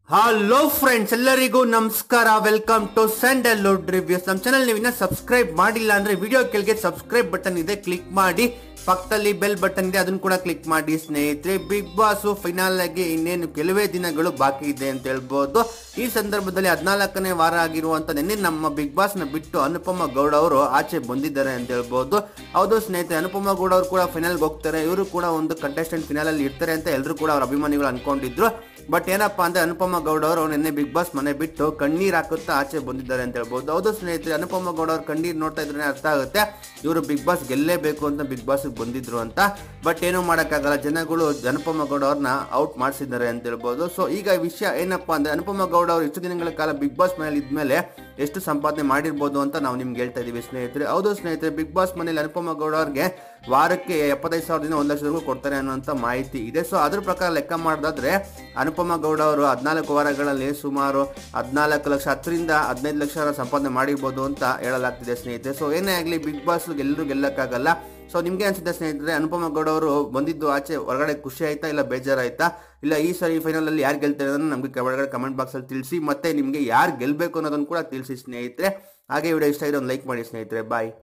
hello friends ಎಲ್ಲರಿಗೂ ನಮಸ್ಕಾರ welcome to Sandalwood reviews ನಮ್ಮ ಚಾನಲ್ ನೀವು ಇನ್ನೂ ಸಬ್ಸ್ಕ್ರೈಬ್ ಮಾಡಿಲ್ಲ ಅಂದ್ರೆ ವಿಡಿಯೋ ಕೆಳಗೆ ಸಬ್ಸ್ಕ್ರೈಬ್ ಬಟನ್ ಇದೆ ಕ್ಲಿಕ್ ಮಾಡಿ ಪಕ್ಕದಲ್ಲಿ ಬೆಲ್ ಬಟನ್ ಇದೆ ಅದನ್ನು ಕೂಡ ಕ್ಲಿಕ್ ಮಾಡಿ ಸ್ನೇಹಿತರೆ ಬಿಗ್ ಬಾಸ್ ಫೈನಲ್ ಆಗಿ ಇನ್ನೇನು ಕೆಲವೇ ದಿನಗಳು ಬಾಕಿ ಇದೆ ಅಂತ ಹೇಳ್ಬೋದು ಈ ಸಂದರ್ಭದಲ್ಲಿ ಹದಿನಾಲ್ಕನೇ ವಾರ ಆಗಿರುವಂತ ನಿನ್ನೆ ನಮ್ಮ ಬಿಗ್ ಬಾಸ್ ನ ಬಿಟ್ಟು ಅನುಪಮ ಗೌಡ ಅವರು ಆಚೆ ಬಂದಿದ್ದಾರೆ ಅಂತ ಹೇಳ್ಬೋದು ಹೌದು ಸ್ನೇಹಿತರೆ ಅನುಪಮ ಗೌಡ ಅವರು ಕೂಡ ಫೈನಲ್ಗೆ ಹೋಗ್ತಾರೆ ಇವರು ಕೂಡ ಒಂದು ಕಂಟೆಸ್ಟೆಂಟ್ ಫಿನಾಲ್ ಅಲ್ಲಿ ಇರ್ತಾರೆ ಅಂತ ಎಲ್ಲರೂ ಕೂಡ ಅವ್ರ ಅಭಿಮಾನಿಗಳು ಅನ್ಕೊಂಡಿದ್ರು ಬಟ್ ಏನಪ್ಪಾ ಅಂದ್ರೆ ಅನುಪಮ ಗೌಡ ಅವರು ನಿನ್ನೆ ಬಿಗ್ ಬಾಸ್ ಮನೆ ಬಿಟ್ಟು ಕಣ್ಣೀರ್ ಹಾಕುತ್ತಾ ಆಚೆ ಬಂದಿದ್ದಾರೆ ಅಂತ ಹೇಳ್ಬೋದು ಹೌದು ಸ್ನೇಹಿತರೆ ಅನುಪಮ ಗೌಡ ಅವ್ರ ಕಣ್ಣೀರ್ ನೋಡ್ತಾ ಇದ್ರೆ ಅರ್ಥ ಆಗುತ್ತೆ ಇವರು ಬಿಗ್ ಬಾಸ್ ಗೆಲ್ಲೇಬೇಕು ಅಂತ ಬಿಗ್ ಬಾಸ್ ಬಂದಿದ್ರು ಅಂತ ಬಟ್ ಏನು ಮಾಡೋಕ್ಕಾಗಲ್ಲ ಜನಗಳು ಅನುಪಮ ಗೌಡ ಅವ್ರನ್ನ ಔಟ್ ಮಾಡಿಸಿದ್ದಾರೆ ಅಂತ ಹೇಳ್ಬೋದು ಸೊ ಈಗ ವಿಷಯ ಏನಪ್ಪಾ ಅಂದ್ರೆ ಅನುಪಮ ಗೌಡ ಅವರು ಇಷ್ಟು ದಿನಗಳ ಕಾಲ ಬಿಗ್ ಬಾಸ್ ಮನೇಲಿ ಇದ್ಮೇಲೆ ಎಷ್ಟು ಸಂಪಾದನೆ ಮಾಡಿರ್ಬೋದು ಅಂತ ನಾವು ನಿಮ್ಗೆ ಹೇಳ್ತಾ ಇದೀವಿ ಸ್ನೇಹಿತರೆ ಹೌದು ಸ್ನೇಹಿತರೆ ಬಿಗ್ ಬಾಸ್ ಮನೇಲಿ ಅನುಪಮ ಗೌಡ ಅವ್ರಿಗೆ ವಾರಕ್ಕೆ ಎಪ್ಪತ್ತೈದು ಸಾವಿರದಿಂದ ಒಂದು ಲಕ್ಷದವರೆಗೂ ಕೊಡ್ತಾರೆ ಅನ್ನೋಂಥ ಮಾಹಿತಿ ಇದೆ ಸೊ ಅದ್ರ ಪ್ರಕಾರ ಲೆಕ್ಕ ಮಾಡಿದ್ರೆ ಅನುಪಮ ಗೌಡ ಅವರು ಹದಿನಾಲ್ಕು ವಾರಗಳಲ್ಲಿ ಸುಮಾರು ಹದಿನಾಲ್ಕು ಲಕ್ಷ ಹತ್ತರಿಂದ ಹದಿನೈದು ಲಕ್ಷ ಸಂಪಾದನೆ ಮಾಡಿರ್ಬೋದು ಅಂತ ಹೇಳಲಾಗ್ತಿದೆ ಸ್ನೇಹಿತರೆ ಸೊ ಏನೇ ಆಗಲಿ ಬಿಗ್ ಬಾಸ್ ಎಲ್ಲರೂ ಗೆಲ್ಲಕ್ಕಾಗಲ್ಲ ಸೊ ನಿಮ್ಗೆ ಅನ್ಸುತ್ತೆ ಸ್ನೇಹಿತರೆ ಅನುಪಮ ಗೌಡ ಅವರು ಬಂದಿದ್ದು ಆಚೆ ಹೊರಗಡೆ ಖುಷಿ ಆಯ್ತಾ ಇಲ್ಲ ಬೇಜಾರಾಯ್ತಾ ಇಲ್ಲ ಈ ಸರಿ ಫೈನಲ್ ಅಲ್ಲಿ ಯಾರು ಗೆಲ್ತಾರೆ ಅನ್ನೋದನ್ನ ನಮಗೆ ಒಳಗಡೆ ಕಮೆಂಟ್ ಬಾಕ್ಸ್ ಅಲ್ಲಿ ತಿಳಿಸಿ ಮತ್ತೆ ನಿಮಗೆ ಯಾರು ಗೆಲ್ಬೇಕು ಅನ್ನೋದನ್ನು ಕೂಡ ತಿಳಿಸಿ ಸ್ನೇಹಿತರೆ ಹಾಗೆ ವಿಡಿಯೋ ಇಷ್ಟ ಇದೆ ಒಂದು ಲೈಕ್ ಮಾಡಿ ಸ್ನೇಹಿತರೆ ಬಾಯ್